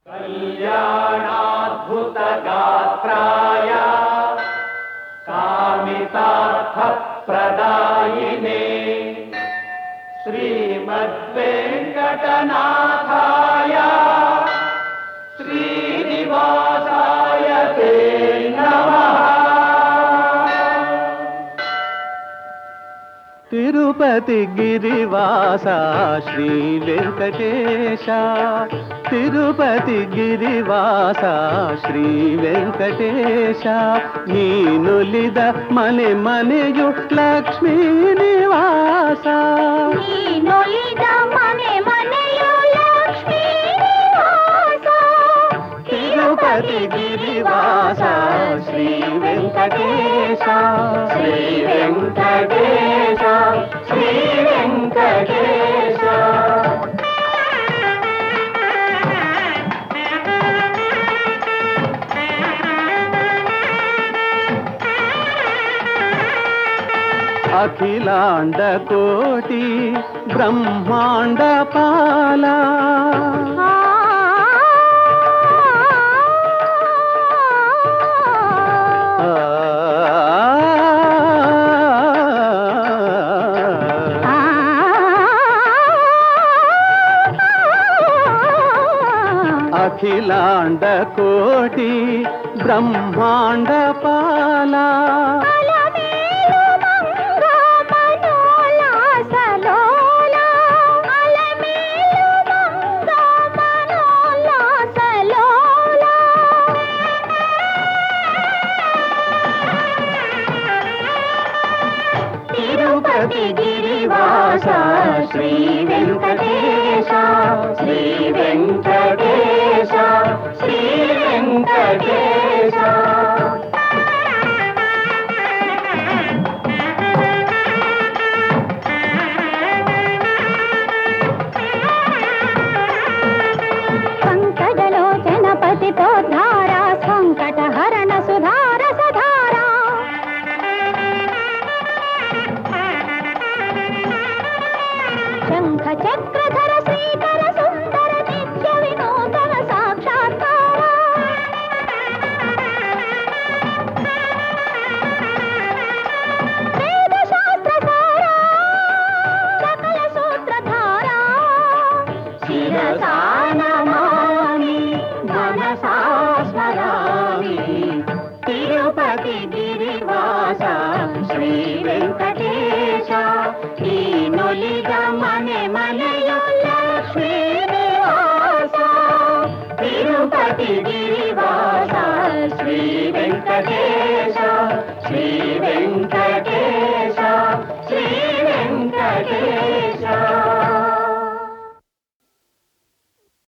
कल्याणाद्भुतगात्राय कामितार्थप्रदायिने श्रीमद्वेङ्कटनाथाय श्रीनिवासाय ते नमः తిరుపతి గిరివాస శ్రీ వెంకటేశ తిరుపతి గిరివాస శ్రీ వెంకటేశ ನೀನುಲಿದ ಮನೆ ಮನೆಯು ಲಕ್ಷ್ಮೀ ನಿವಾಸ ನೀನೊಲಿದ ಮನೆ ಮನೆಯು ಲಕ್ಷ್ಮೀ ನಿವಾಸ. తిరుపతి గిరివాస శ్రీ వెంకటేశ శ్రీ వెంకటేశ శ్రీ వెంకటేశ అఖిలాండ కోటి బ్రహ్మాండ పాల ఆ అఖిలాండ కోటి బ్రహ్మాండ పాల